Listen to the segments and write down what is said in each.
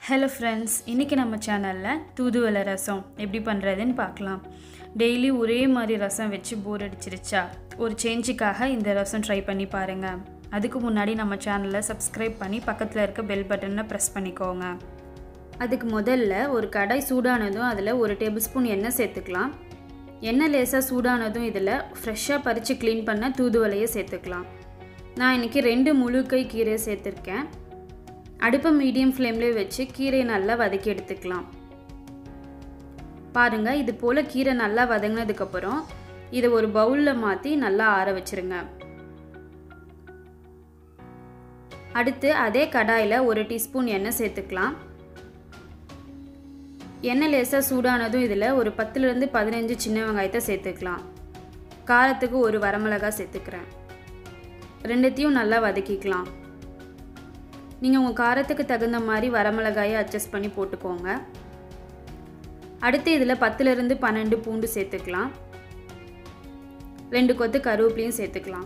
hello friends இன்றைக்கி நம்ம சேனலில் தூதுவளை ரசம் எப்படி பண்ணுறதுன்னு பார்க்கலாம் டெய்லி ஒரே மாதிரி ரசம் வச்சு போர் அடிச்சிருச்சா ஒரு சேஞ்சுக்காக இந்த ரசம் ட்ரை பண்ணி பாருங்கள் அதுக்கு முன்னாடி நம்ம சேனலை சப்ஸ்கிரைப் பண்ணி பக்கத்தில் இருக்க பெல் பட்டனை ப்ரெஸ் பண்ணிக்கோங்க அதுக்கு முதல்ல ஒரு கடாய் சூடானதும் அதில் ஒரு டேபிள் ஸ்பூன் எண்ணெய் சேர்த்துக்கலாம் எண்ணெய் லேசாக சூடானதும் இதில் ஃப்ரெஷ்ஷாக பறித்து க்ளீன் பண்ண தூதுவளையை சேர்த்துக்கலாம் நான் இன்றைக்கி ரெண்டு முழுக்கை கீரையை சேர்த்துருக்கேன் அடுப்பை மீடியம் ஃப்ளேம்லேயே வச்சு கீரையை நல்லா வதக்கி எடுத்துக்கலாம் பாருங்கள் இது போல் கீரை நல்லா வதங்கினதுக்கப்புறம் இதை ஒரு பவுலில் மாற்றி நல்லா ஆற வச்சுருங்க அடுத்து அதே கடாயில் ஒரு டீஸ்பூன் எண்ணெய் சேர்த்துக்கலாம் எண்ணெய் லேசாக சூடானதும் இதில் ஒரு பத்துலேருந்து பதினஞ்சு சின்ன வெங்காயத்தை சேர்த்துக்கலாம் காரத்துக்கு ஒரு வரமிளகாய் சேர்த்துக்கிறேன் ரெண்டுத்தையும் நல்லா வதக்கிக்கலாம் நீங்கள் உங்கள் காரத்துக்கு தகுந்த மாதிரி வரமிளகாயை அட்ஜஸ்ட் பண்ணி போட்டுக்கோங்க அடுத்து இதில் பத்துலேருந்து பன்னெண்டு பூண்டு சேர்த்துக்கலாம் ரெண்டு கொத்து கருவேப்பிலையும் சேர்த்துக்கலாம்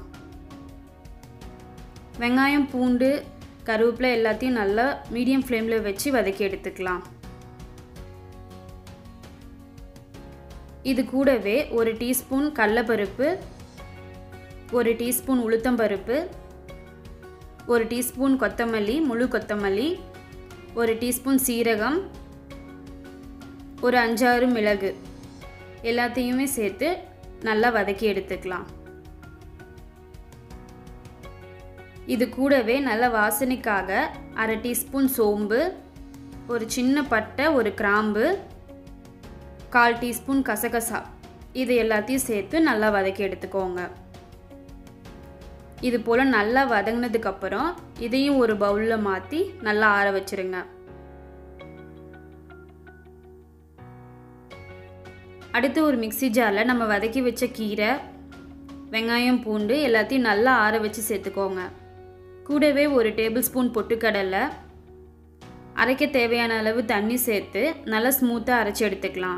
வெங்காயம் பூண்டு கருவேப்பிலை எல்லாத்தையும் நல்லா மீடியம் ஃப்ளேமில் வச்சு வதக்கி எடுத்துக்கலாம் இது கூடவே ஒரு டீஸ்பூன் கடலப்பருப்பு ஒரு டீஸ்பூன் உளுத்தம்பருப்பு ஒரு டீஸ்பூன் கொத்தமல்லி முழு கொத்தமல்லி ஒரு டீஸ்பூன் சீரகம் ஒரு அஞ்சாறு மிளகு எல்லாத்தையுமே சேர்த்து நல்லா வதக்கி எடுத்துக்கலாம் இது கூடவே நல்ல வாசனைக்காக அரை டீஸ்பூன் சோம்பு ஒரு சின்ன பட்டை ஒரு கிராம்பு கால் டீஸ்பூன் கசகசா இது எல்லாத்தையும் சேர்த்து நல்லா வதக்கி எடுத்துக்கோங்க இது போல் நல்லா வதங்கினதுக்கப்புறம் இதையும் ஒரு பவுலில் மாற்றி நல்லா ஆற வச்சுருங்க அடுத்து ஒரு மிக்சி ஜாரில் நம்ம வதக்கி வச்ச கீரை வெங்காயம் பூண்டு எல்லாத்தையும் நல்லா ஆற வச்சு சேர்த்துக்கோங்க கூடவே ஒரு டேபிள் ஸ்பூன் பொட்டுக்கடலை அரைக்க தேவையான அளவு தண்ணி சேர்த்து நல்லா ஸ்மூத்தாக அரைச்சி எடுத்துக்கலாம்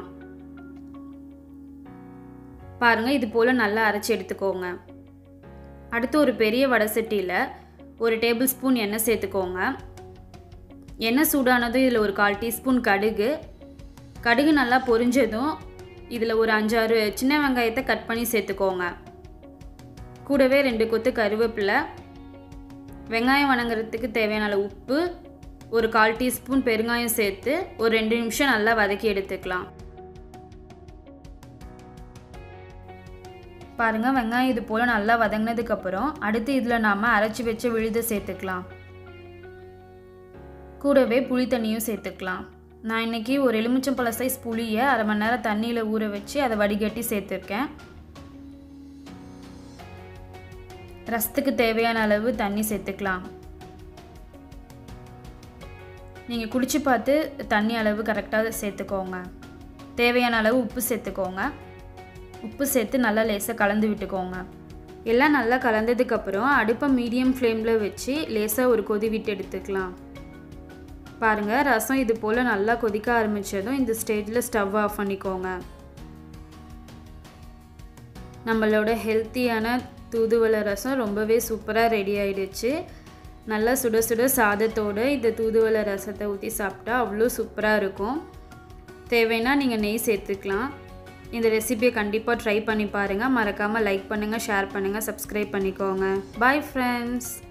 பாருங்கள் இது போல் நல்லா அரைச்சி எடுத்துக்கோங்க அடுத்து ஒரு பெரிய வடை சட்டியில் ஒரு டேபிள் ஸ்பூன் எண்ணெய் சேர்த்துக்கோங்க எண்ணெய் சூடானதும் இதில் ஒரு கால் டீஸ்பூன் கடுகு கடுகு நல்லா பொரிஞ்சதும் இதில் ஒரு அஞ்சாறு சின்ன வெங்காயத்தை கட் பண்ணி சேர்த்துக்கோங்க கூடவே ரெண்டு கொத்து கருவேப்பிலை வெங்காயம் வணங்குறதுக்கு தேவையான அளவு உப்பு ஒரு கால் டீஸ்பூன் பெருங்காயம் சேர்த்து ஒரு ரெண்டு நிமிஷம் நல்லா வதக்கி எடுத்துக்கலாம் பாருங்கள் வெங்காயம் இது போல் நல்லா வதங்கினதுக்கப்புறம் அடுத்து இதில் நாம் அரைச்சி வச்ச விழுதை சேர்த்துக்கலாம் கூடவே புளி தண்ணியும் சேர்த்துக்கலாம் நான் இன்றைக்கி ஒரு எலுமிச்சம்பழ சைஸ் புளியை அரை மணி நேரம் தண்ணியில் ஊற வச்சு அதை வடிகட்டி சேர்த்துருக்கேன் ரசத்துக்கு தேவையான அளவு தண்ணி சேர்த்துக்கலாம் நீங்கள் குடிச்சு பார்த்து தண்ணி அளவு கரெக்டாக சேர்த்துக்கோங்க தேவையான அளவு உப்பு சேர்த்துக்கோங்க உப்பு சேர்த்து நல்லா லேசாக கலந்து விட்டுக்கோங்க எல்லாம் நல்லா கலந்ததுக்கப்புறம் அடுப்பை மீடியம் ஃப்ளேமில் வச்சு லேசாக ஒரு கொதி விட்டு எடுத்துக்கலாம் பாருங்கள் ரசம் இது போல் நல்லா கொதிக்க ஆரம்பித்ததும் இந்த ஸ்டேஜில் ஸ்டவ் ஆஃப் பண்ணிக்கோங்க நம்மளோட ஹெல்த்தியான தூதுவளை ரசம் ரொம்பவே சூப்பராக ரெடி ஆயிடுச்சு நல்லா சுட சுட சாதத்தோடு இந்த தூதுவளை ரசத்தை ஊற்றி சாப்பிட்டா அவ்வளோ சூப்பராக இருக்கும் தேவைன்னா நீங்கள் நெய் சேர்த்துக்கலாம் இந்த ரெசிபியை கண்டிப்பாக ட்ரை பண்ணி பாருங்கள் மறக்காமல் லைக் பண்ணுங்கள் ஷேர் பண்ணுங்கள் சப்ஸ்கிரைப் பண்ணிக்கோங்க பாய் ஃப்ரெண்ட்ஸ்